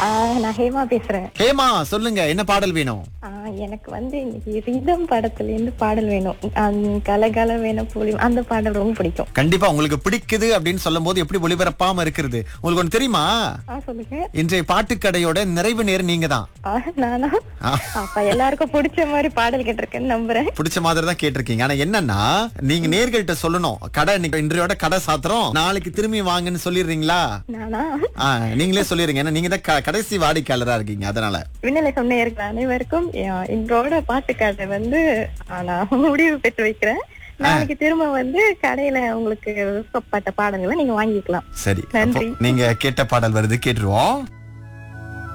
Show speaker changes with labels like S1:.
S1: ஆ, நான் ஹேமா பேசுறேன்
S2: ஹேமா சொல்லுங்க என்ன பாடல் வேணும்
S1: ஆ, எனக்கு வந்து இன்னைக்கு ரிதம் படத்துல இருந்து பாடல் வேணும் அந்த கலகல வேணும் புலி அந்த பாடல் ரொம்ப பிடிக்கும்
S2: கண்டிப்பா உங்களுக்கு பிடிக்குது அப்படின்னு சொல்லும் போது எப்படி ஒளிபரப்பாம இருக்கிறது உங்களுக்கு ஒண்ணு தெரியுமா
S1: ஆ சொல்லுங்க
S2: இன்றைய பாட்டுக்கடையோட நிறைவு நேரம் நீங்க தான்
S1: ஆ, நானா அப்ப எல்லாருக்கும் பிடிச்ச மாதிரி பாடல் கேட்டிருக்கேன்னு நம்புறேன்
S2: பிடிச்ச மாதிரி தான் கேட்டிருக்கீங்க ஆனா என்னன்னா நீங்க நேர்கள்ட்ட சொல்லணும் கடை இன்னைக்கு இன்றையோட கடை சாத்திரம் நாளைக்கு திரும்பி வாங்கன்னு சொல்லிடுறீங்களா
S1: நானா
S2: ஆ, நீங்களே சொல்லிருங்க ஏன்னா நீங்க தான் க- கடைசி வாடிக்கையாளரா இருக்கீங்க அதனால
S1: விண்ணிலை சொன்ன இருக்கிற அனைவருக்கும் எ- எங்களோட பாட்டுக்காரரை வந்து ஆ, நான் முடிவு பெற்று வைக்கிறேன் நாளைக்கு திரும்ப வந்து கடையில உங்களுக்கு விருப்பப்பட்ட பாடல்களை நீங்க வாங்கிக்கலாம்
S2: சரி அப்போ
S1: நன்றி.
S2: நீங்க கேட்ட பாடல் வருது கேட்டுருவோம்